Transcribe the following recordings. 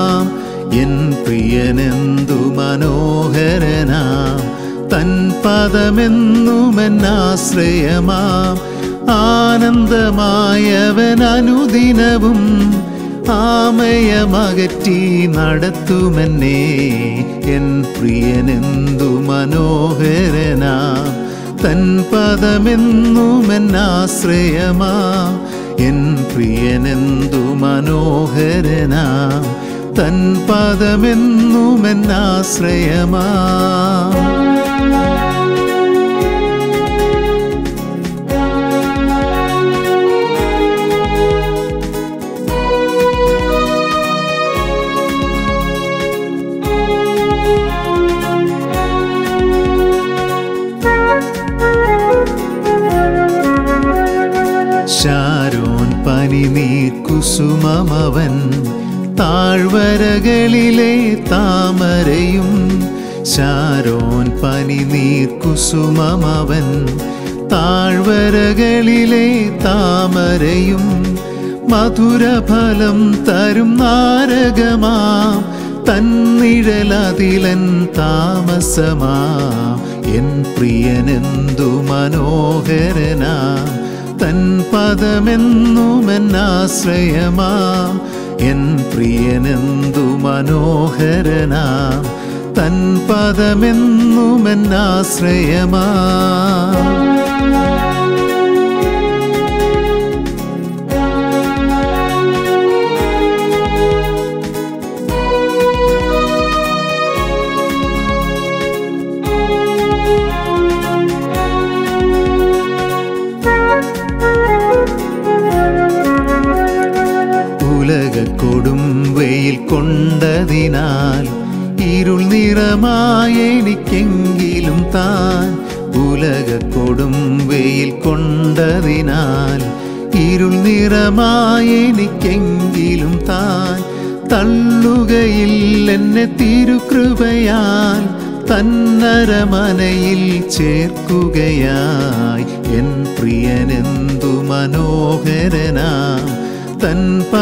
N പ്രിയനെന്തു മനോഹരനാം തൻ പദമെന്നുമെന്നാശ്രയമാം ആനന്ദമായവൻ അനുദിനവും ആമയമകറ്റി നടത്തുമെന്നേ N പ്രിയനെന്തു മനോഹരനാം തൻ പദമെന്നുമെന്നാശ്രയമാ N പ്രിയനെന്തു മനോഹരനാം തൻ പദമെന്നുമെന്നാശ്രയമാ ശാരോൻ പനിനീർ കുസുമമവൻ താഴ്വരകളിലെ താമരയും ശാരോൻ പനിനീർ കുസുമമവൻ താഴ്വരകളിലെ താമരയും മധുരഫലം തരും നാരകമാം തന്നിഴലതിലൻ താമസമാ എൻ പ്രിയനെന്തു മനോഹരനാം തൻ പദമെന്നുമെന്നാശ്രയമാം എൻ പ്രിയനെന്തു മനോഹരനാം തൻ പദമെന്നുമെന്നാശ്രയമാം ഉലക കൊടുംവെയിൽ കൊണ്ടതിനാൽ ഇരുൾ നിറമായെനിക്കെങ്കിലും താൻ ഉലക കൊടുംവെയിൽ കൊണ്ടതിനാൽ ഇരുൾ നിറമായെനിക്കെങ്കിലും താൻ തള്ളുകയിൽ എന്നെ തിരുകൃപയാൽ തന്നരമനയിൽ ചേർക്കുകയായി എൻ പ്രിയനെന്തു മനോഹരനാം തൻ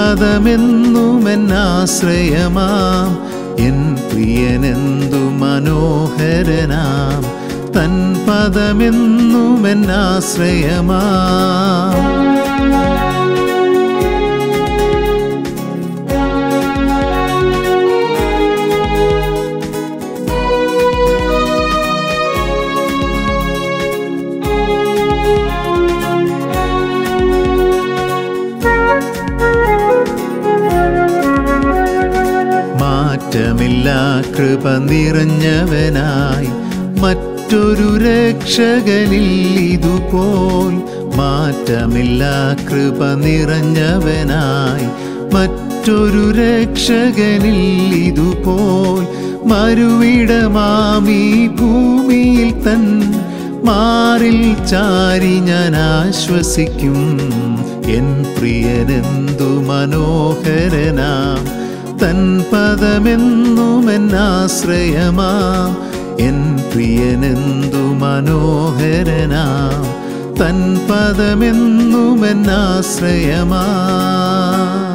പദമെന്നുമെന്നാശ്രയമാം എൻ പ്രിയനെന്തു മനോഹരനാം തൻ പദമെന്നുമെന്നാശ്രയമാം മാറ്റമില്ല കൃപ നിറഞ്ഞവനായി മറ്റൊരു രക്ഷകനിൽ ഇതുപോൽ മാറ്റമില്ല കൃപ നിറഞ്ഞവനായി മറ്റൊരു രക്ഷകനിൽ ഇതുപോൽ മറുവിടമാമീ ഭൂമിയിൽ തൻ മാറിൽ ചാരി ഞാൻ ആശ്വസിക്കും എൻ പ്രിയനെന്തു മനോഹരനാം തൻ പദമെന്നുമെന്നാശ്രയമാം എൻ പ്രിയനെന്തു മനോഹരനാം തൻ പദമെന്നുമെന്നാശ്രയമാം